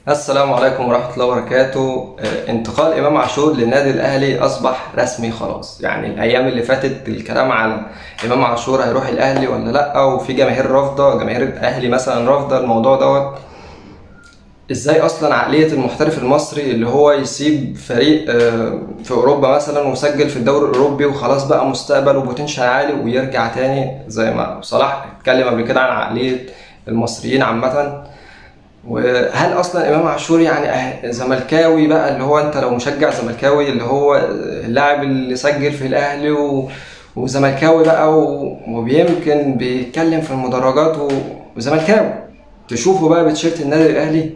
السلام عليكم ورحمة الله وبركاته آه، انتقال إمام عاشور للنادي الأهلي أصبح رسمي خلاص يعني الأيام اللي فاتت الكلام على إمام عاشور هيروح الأهلي ولا لأ وفي جماهير رافضة جماهير الأهلي مثلا رافضة الموضوع دوت ازاي اصلا عقليه المحترف المصري اللي هو يسيب فريق آه، في اوروبا مثلا وسجل في الدوري الاوروبي وخلاص بقى مستقبل وبوتنشال عالي ويرجع تاني زي ما صلاح اتكلم قبل كده عن عقليه المصريين عامه وهل اصلا امام عاشور يعني أه- زملكاوي بقى اللي هو انت لو مشجع زملكاوي اللي هو اللاعب اللي سجل في الاهلي و... وزملكاوي بقى و... وبيمكن بيتكلم في المدرجات و... وزملكاوي تشوفه بقى بتيشيرت النادي الاهلي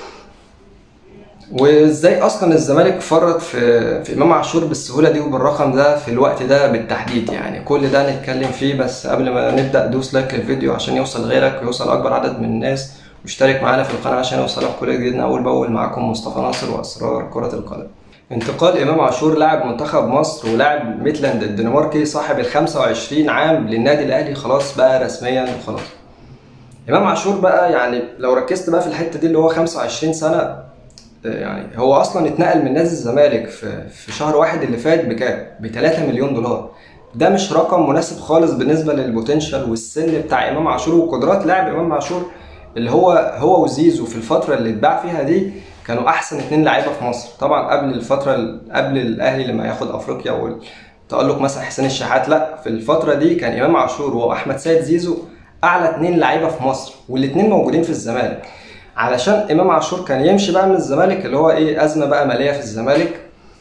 وازاي اصلا الزمالك فرط في في امام عاشور بالسهوله دي وبالرقم ده في الوقت ده بالتحديد يعني كل ده نتكلم فيه بس قبل ما نبدا دوس لايك للفيديو عشان يوصل غيرك ويوصل اكبر عدد من الناس واشترك معانا في القناه عشان يوصلك كل جديدنا اول باول معاكم مصطفى ناصر واسرار كره القدم انتقال امام عاشور لاعب منتخب مصر ولاعب ميتلاند الدنماركي صاحب ال 25 عام للنادي الاهلي خلاص بقى رسميا وخلاص امام عاشور بقى يعني لو ركزت بقى في الحته دي اللي هو 25 سنه يعني هو اصلا اتنقل من نادي الزمالك في في شهر واحد اللي فات بكام؟ ب 3 مليون دولار ده مش رقم مناسب خالص بالنسبه للبوتنشال والسن بتاع امام عاشور وقدرات لاعب امام عاشور اللي هو هو وزيزو في الفتره اللي اتباع فيها دي كانوا احسن اتنين لعيبه في مصر طبعا قبل الفتره قبل الاهلي لما ياخد افريقيا والتالق مثلا حسين الشحات لا في الفتره دي كان امام عاشور واحمد سيد زيزو اعلى اتنين لعيبه في مصر والاتنين موجودين في الزمالك علشان امام عاشور كان يمشي بقى من الزمالك اللي هو ايه ازمه بقى ماليه في الزمالك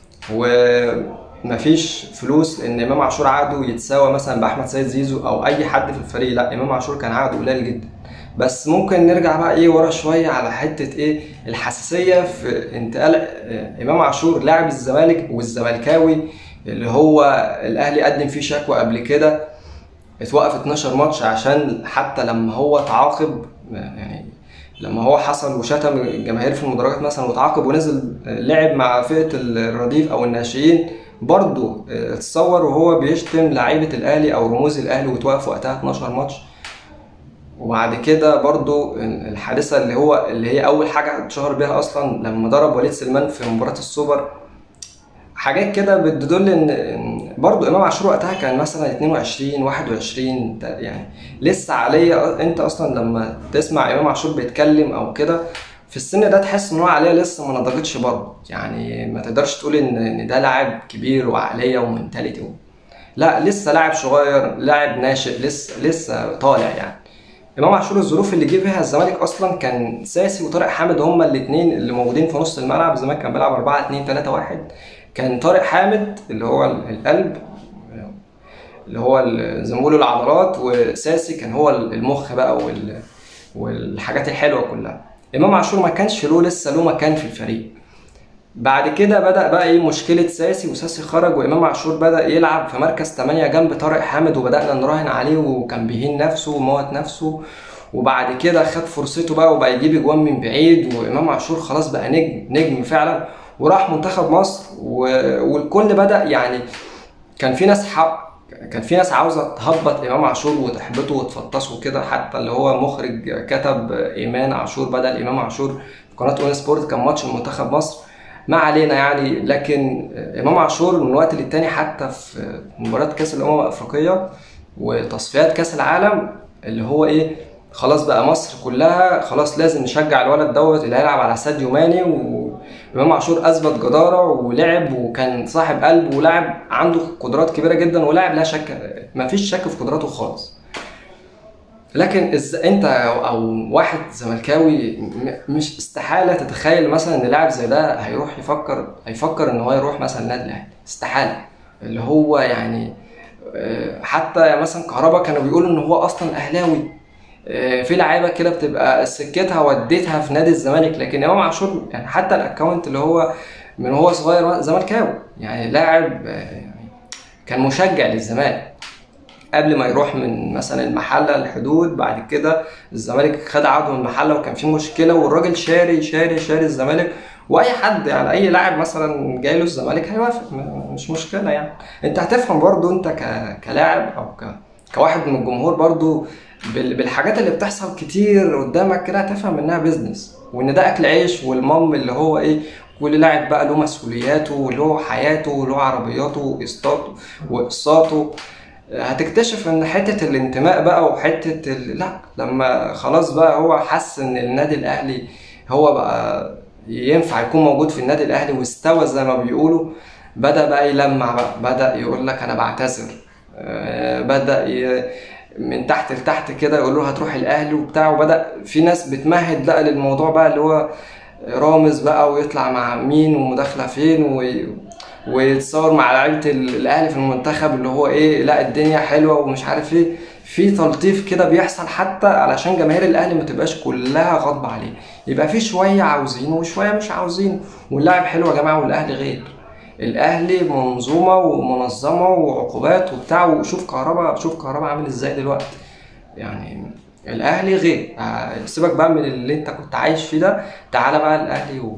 ومفيش فلوس لان امام عاشور عقده يتساوى مثلا باحمد سيد زيزو او اي حد في الفريق لا امام عاشور كان عقده قليل جدا بس ممكن نرجع بقى ايه ورا شويه على حته ايه الحساسيه في انتقال آه، امام عاشور لاعب الزمالك والزملكاوي اللي هو الاهلي قدم فيه شكوى قبل كده اتوقف 12 ماتش عشان حتى لما هو تعاقب يعني لما هو حصل وشتم الجماهير في المدرجات مثلا وتعاقب ونزل لعب مع فئه الرديف او الناشئين برضه اتصور وهو بيشتم لعيبه الاهلي او رموز الاهلي وتوقف وقتها 12 ماتش وبعد كده برضو الحادثه اللي هو اللي هي اول حاجه اتشهر بيها اصلا لما ضرب وليد سلمان في مباراه السوبر حاجات كده بتدل ان إن برضو امام عاشور وقتها كان مثلا 22 21 تا- يعني لسه عليا انت اصلا لما تسمع امام عاشور بيتكلم او كده في السن ده تحس ان هو عقليه لسه ما نضجتش برضه يعني ما تقدرش تقول ان ان ده لاعب كبير وعقليه ومنتاليتي و... لا لسه لاعب صغير لاعب ناشئ لسه لسه طالع يعني امام عاشور الظروف اللي جه فيها الزمالك اصلا كان ساسي وطارق حامد هما الاثنين اللي موجودين في نص الملعب الزمالك كان بيلعب 4 2 3 1 كان طارق حامد اللي هو القلب اللي هو ال- زي ما بيقولوا العضلات وساسي كان هو المخ بقى وال والحاجات الحلوه كلها امام عاشور ما كانش له لسه له مكان في الفريق بعد كده بدا بقى ايه مشكله ساسي وساسي خرج وامام عاشور بدا يلعب في مركز 8 جنب طارق حامد وبدانا نراهن عليه وكان بيهين نفسه وموت نفسه وبعد كده خد فرصته بقى وبقى يجيب اجوان من بعيد وامام عاشور خلاص بقى نجم نجم فعلا وراح منتخب مصر و... والكل بدا يعني كان في ناس حق كان في ناس عاوزه تهبط امام عاشور وتحبطه وتفطسه كده حتى اللي هو مخرج كتب ايمان عاشور بدل امام عاشور في قناه اون سبورت كان ماتش منتخب مصر ما علينا يعني لكن امام عاشور من وقت للتاني حتى في مباراه كاس الامم الافريقيه وتصفيات كاس العالم اللي هو ايه خلاص بقى مصر كلها خلاص لازم نشجع الولد دوت اللي هيلعب على ساديو ماني وامام عاشور اثبت جداره ولعب وكان صاحب قلب ولاعب عنده قدرات كبيره جدا ولاعب لا شك ما فيش شك في قدراته خالص لكن إز انت او أو واحد زملكاوي م- مش استحاله تتخيل مثلا ان لاعب زي ده هيروح يفكر هيفكر ان هو يروح مثلا النادي الاهلي استحاله اللي هو يعني آه، حتى مثلا كهربا كانوا بيقولوا ان هو اصلا اهلاوي آه، في لعيبه كده بتبقى سكتها وديتها في نادي الزمالك لكن امام عاشور يعني حتى الاكونت اللي هو من هو صغير زملكاوي يعني لاعب آه، يعني كان مشجع للزمالك قبل ما يروح من مثلا المحله الحدود بعد كده الزمالك خد عقده من المحله وكان في مشكله والراجل شاري شاري شاري الزمالك واي حد يعني اي لاعب مثلا جاي له الزمالك هيوافق م- مش مشكله يعني انت هتفهم برضو انت ك... كلاعب او ك... كواحد من الجمهور برضو بال... بالحاجات اللي بتحصل كتير قدامك كده هتفهم انها بيزنس وان ده اكل عيش والمام اللي هو ايه كل لاعب بقى له مسؤولياته وله حياته وله عربياته وقسطاته واقساطه هتكتشف ان حته الانتماء بقى وحته ال... لا لما خلاص بقى هو حس ان النادي الاهلي هو بقى ينفع يكون موجود في النادي الاهلي واستوى زي ما بيقولوا بدا بقى يلمع بقى بدا يقول لك انا بعتذر آه، بدا ي... من تحت لتحت كده يقول له هتروح الاهلي وبتاع وبدا في ناس بتمهد بقى للموضوع بقى اللي هو رامز بقى ويطلع مع مين ومداخله فين و... ويتصور مع لعيبه ال- الاهلي في المنتخب اللي هو ايه لا الدنيا حلوه ومش عارف ايه في تلطيف كده بيحصل حتى علشان جماهير الاهلي ما تبقاش كلها غاضبه عليه يبقى في شويه عاوزينه وشويه مش عاوزينه واللاعب حلو يا جماعه والاهلي غير الاهلي منظومه ومنظمه وعقوبات وبتاع وشوف كهربا شوف كهربا عامل ازاي دلوقتي يعني الاهلي غير آه، سيبك بقى من اللي انت كنت عايش فيه ده تعالى بقى الاهلي و...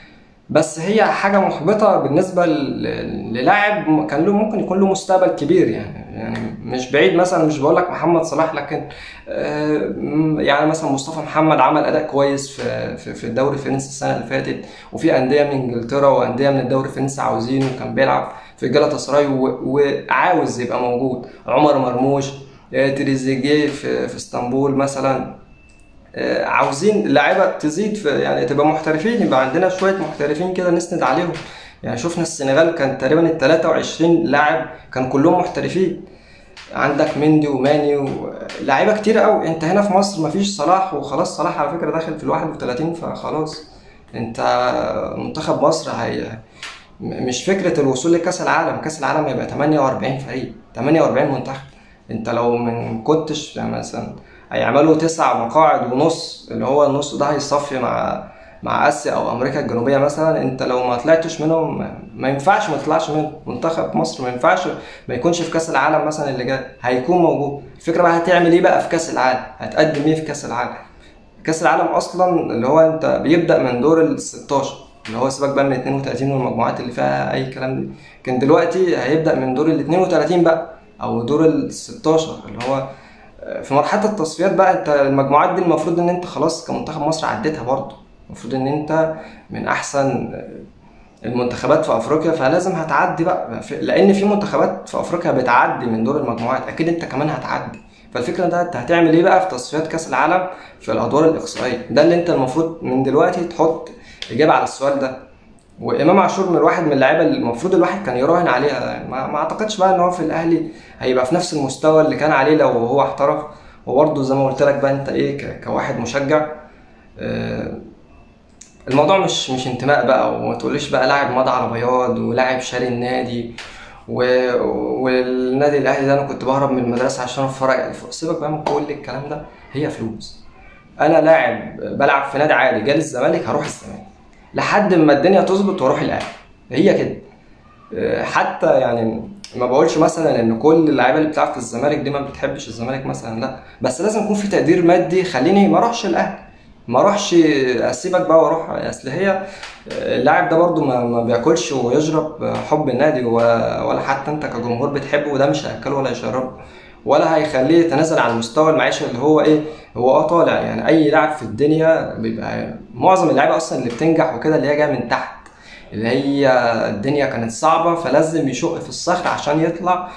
بس هي حاجه محبطه بالنسبه ل- للاعب كان له ممكن يكون له مستقبل كبير يعني يعني مش بعيد مثلا مش بقول لك محمد صلاح لكن آه، م- يعني مثلا مصطفى محمد عمل اداء كويس في في في الدوري الفرنسي السنه اللي فاتت وفي انديه من انجلترا وانديه من الدوري الفرنسي عاوزينه وكان بيلعب في جالاتا سراي و- وعاوز يبقى موجود عمر مرموش آه، تريزيجيه في في اسطنبول مثلا آه، عاوزين اللعيبه تزيد في يعني تبقى محترفين يبقى عندنا شويه محترفين كده نسند عليهم يعني شفنا السنغال كان تقريبا ال 23 لاعب كان كلهم محترفين عندك مندي وماني ولاعيبه كتير قوي انت هنا في مصر مفيش صلاح وخلاص صلاح على فكره داخل في ال 31 فخلاص انت منتخب مصر هي م- مش فكره الوصول لكاس العالم كاس العالم هيبقى 48 فريق 48 منتخب انت لو من كنتش يعني مثلا هيعملوا تسع مقاعد ونص اللي هو النص ده هيصفي مع مع اسيا او امريكا الجنوبيه مثلا انت لو ما طلعتش منهم ما- ما ينفعش ما تطلعش منهم منتخب مصر ما ينفعش ما يكونش في كاس العالم مثلا اللي جاي هيكون موجود الفكره بقى هتعمل ايه بقى في كاس العالم هتقدم ايه في كاس العالم كاس العالم اصلا اللي هو انت بيبدا من دور ال 16 اللي هو سيبك بقى من 32 والمجموعات اللي فيها اي كلام دي كان دلوقتي هيبدا من دور ال 32 بقى او دور ال 16 اللي هو في مرحله التصفيات بقى انت المجموعات دي المفروض ان انت خلاص كمنتخب مصر عديتها برضه المفروض ان انت من احسن المنتخبات في افريقيا فلازم هتعدي بقى في- لان في منتخبات في افريقيا بتعدي من دور المجموعات اكيد انت كمان هتعدي فالفكره ده انت هتعمل ايه بقى في تصفيات كاس العالم في الادوار الاقصائيه ده اللي انت المفروض من دلوقتي تحط اجابه على السؤال ده وامام عاشور من واحد من اللعيبه اللي المفروض الواحد كان يراهن عليها ما, ما اعتقدش بقى ان هو في الاهلي هيبقى في نفس المستوى اللي كان عليه لو هو احترف وبرضه زي ما قلت لك بقى انت ايه ك- كواحد مشجع آه، الموضوع مش مش انتماء بقى وما تقوليش بقى لاعب مضى على بياض ولاعب شاري النادي و... والنادي الاهلي ده انا كنت بهرب من المدرسه عشان اتفرج سيبك بقى من كل الكلام ده هي فلوس انا لاعب بلعب في نادي عادي جالي الزمالك هروح الزمالك لحد ما الدنيا تظبط واروح الاهلي هي كده آه، حتى يعني ما بقولش مثلا ان كل اللعيبه اللي بتلعب في الزمالك دي ما بتحبش الزمالك مثلا لا بس لازم يكون في تقدير مادي يخليني ما اروحش الاهلي ما اروحش اسيبك بقى واروح اصل هي اللاعب ده برضو ما, ما بياكلش ويشرب حب النادي ولا, ولا حتى انت كجمهور بتحبه وده مش هياكله ولا يشربه ولا هيخليه يتنازل عن مستوى المعيشه اللي هو ايه هو اه طالع يعني اي لاعب في الدنيا بيبقى معظم اللعيبه اصلا اللي بتنجح وكده اللي هي جايه من تحت اللي هي الدنيا كانت صعبه فلازم يشق في الصخر عشان يطلع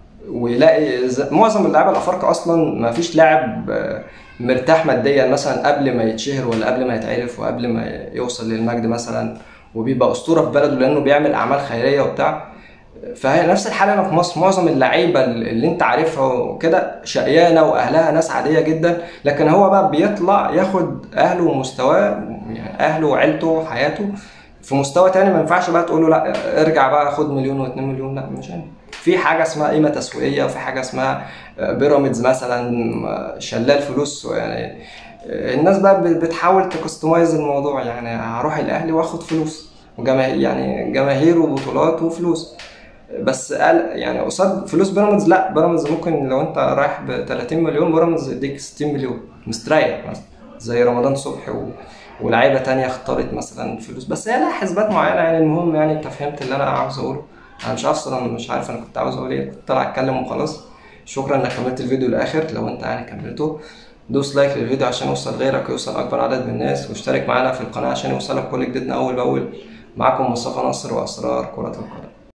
ويلاقي ز- معظم اللعيبه الافارقه اصلا ما فيش لاعب آه، مرتاح ماديا مثلا قبل ما يتشهر ولا قبل ما يتعرف وقبل ما يوصل للمجد مثلا وبيبقى اسطوره في بلده لانه بيعمل اعمال خيريه وبتاع فهي نفس الحاله هنا في مصر معظم اللعيبه اللي انت عارفها وكده شقيانه واهلها ناس عاديه جدا لكن هو بقى بيطلع ياخد اهله ومستواه يعني اهله وعيلته وحياته في مستوى تاني ما ينفعش بقى تقول له لا ارجع بقى خد مليون واتنين مليون لا مش هينفع. في حاجه اسمها قيمه تسويقيه وفي حاجه اسمها بيراميدز مثلا شلال فلوس يعني الناس بقى بتحاول تكستمايز الموضوع يعني هروح الاهلي واخد فلوس وجماهير يعني جماهير وبطولات وفلوس بس قال يعني قصاد فلوس بيراميدز لا بيراميدز ممكن لو انت رايح ب 30 مليون بيراميدز يديك 60 مليون مستريح مثلا زي رمضان صبحي و... ولاعيبه تانية اختارت مثلا فلوس بس هي لها حسبات معينه يعني المهم يعني انت فهمت اللي انا عاوز اقوله انا مش اصلا مش عارف انا كنت عاوز اقول ايه كنت طالع اتكلم وخلاص شكرا انك كملت الفيديو للاخر لو انت يعني كملته دوس لايك للفيديو عشان يوصل غيرك ويوصل اكبر عدد من الناس واشترك معانا في القناه عشان يوصلك كل جديدنا اول باول معاكم مصطفى نصر واسرار كره القدم